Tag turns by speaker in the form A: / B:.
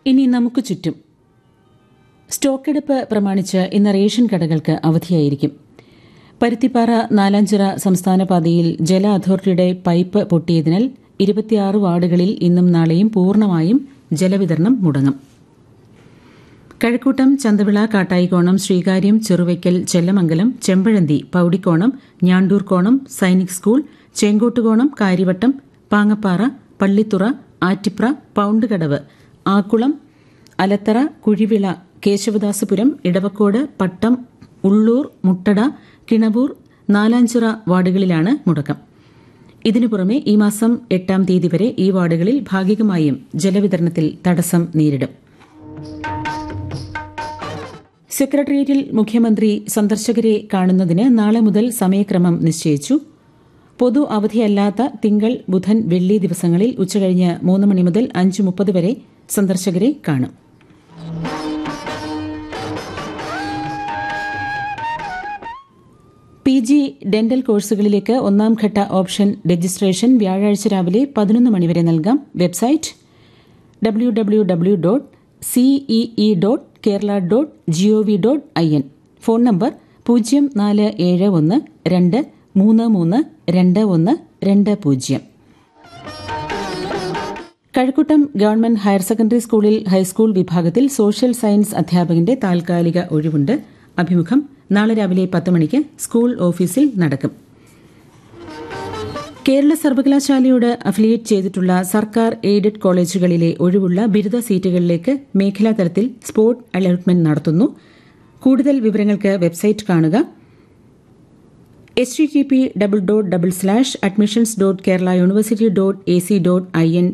A: ഇനി നമുക്ക് ചുറ്റും സ്റ്റോക്കെടുപ്പ് പ്രമാണിച്ച് ഇന്ന് റേഷൻ കടകൾക്ക് അവധിയായിരിക്കും പരുത്തിപ്പാറ നാലാഞ്ചിറ സംസ്ഥാന പാതയിൽ ജല അതോറിറ്റിയുടെ പൈപ്പ് പൊട്ടിയതിനാൽ ഇരുപത്തിയാറ് വാർഡുകളിൽ ഇന്നും നാളെയും പൂർണ്ണമായും ജലവിതരണം മുടങ്ങും കഴക്കൂട്ടം ചന്തവിള കാട്ടായിക്കോണം ശ്രീകാര്യം ചെറുവയ്ക്കൽ ചെല്ലമംഗലം ചെമ്പഴന്തി പൌടിക്കോണം ഞാണ്ടൂർക്കോണം സൈനിക് സ്കൂൾ ചേങ്കോട്ടുകോണം കാര്യവട്ടം പാങ്ങപ്പാറ പള്ളിത്തുറ ആറ്റിപ്ര പൌണ്ടുകടവ് ആക്കുളം അലത്തറ കുഴിവിള കേശവദാസപുരം ഇടവക്കോട് പട്ടം ഉള്ളൂർ മുട്ടട കിണവൂർ നാലാഞ്ചിറ വാർഡുകളിലാണ് മുടക്കം ഇതിനു പുറമെ ഈ മാസം എട്ടാം തീയതി വരെ ഈ വാർഡുകളിൽ ഭാഗികമായും ജലവിതരണത്തിൽ തടസ്സം നേരിടും സെക്രട്ടേറിയറ്റിൽ മുഖ്യമന്ത്രി സന്ദർശകരെ കാണുന്നതിന് നാളെ മുതൽ സമയക്രമം നിശ്ചയിച്ചു പൊതു അവധിയല്ലാത്ത തിങ്കൾ ബുധൻ വെള്ളി ദിവസങ്ങളിൽ ഉച്ചകഴിഞ്ഞ് മൂന്ന് മണി മുതൽ അഞ്ച് മുപ്പത് വരെ സന്ദർശകരെ കാണും പി ജി ഡെന്റൽ കോഴ്സുകളിലേക്ക് ഒന്നാം ഘട്ട ഓപ്ഷൻ രജിസ്ട്രേഷൻ വ്യാഴാഴ്ച രാവിലെ പതിനൊന്ന് മണിവരെ നൽകാം website W W W dot CEE dot Kerala dot GOV dot I N phone number പൂജ്യം നാല് ഏഴ് ഒന്ന് രണ്ട് മൂന്ന് മൂന്ന് രണ്ട് ഒന്ന് രണ്ട് പൂജ്യം കഴക്കൂട്ടം ഗവൺമെന്റ് ഹയർ സെക്കൻഡറി സ്കൂളിൽ ഹൈസ്കൂൾ വിഭാഗത്തിൽ സോഷ്യൽ സയൻസ് അധ്യാപകന്റെ താൽക്കാലിക ഒഴിവുണ്ട് അഭിമുഖം നാളെ രാവിലെ പത്ത് മണിക്ക് സ്കൂൾ ഓഫീസിൽ നടക്കും കേരള സർവകലാശാലയോട് അഫിലിയേറ്റ് ചെയ്തിട്ടുള്ള സർക്കാർ എയ്ഡഡ് കോളേജുകളിലെ ഒഴിവുള്ള ബിരുദ സീറ്റുകളിലേക്ക് മേഖലാ തലത്തിൽ സ്പോട്ട് അലോട്ട്മെന്റ് നടത്തുന്നു കൂടുതൽ വിവരങ്ങൾക്ക് വെബ്സൈറ്റ് കാണുക H T T P double dot double slash admissions dot Kerala university dot A C dot I N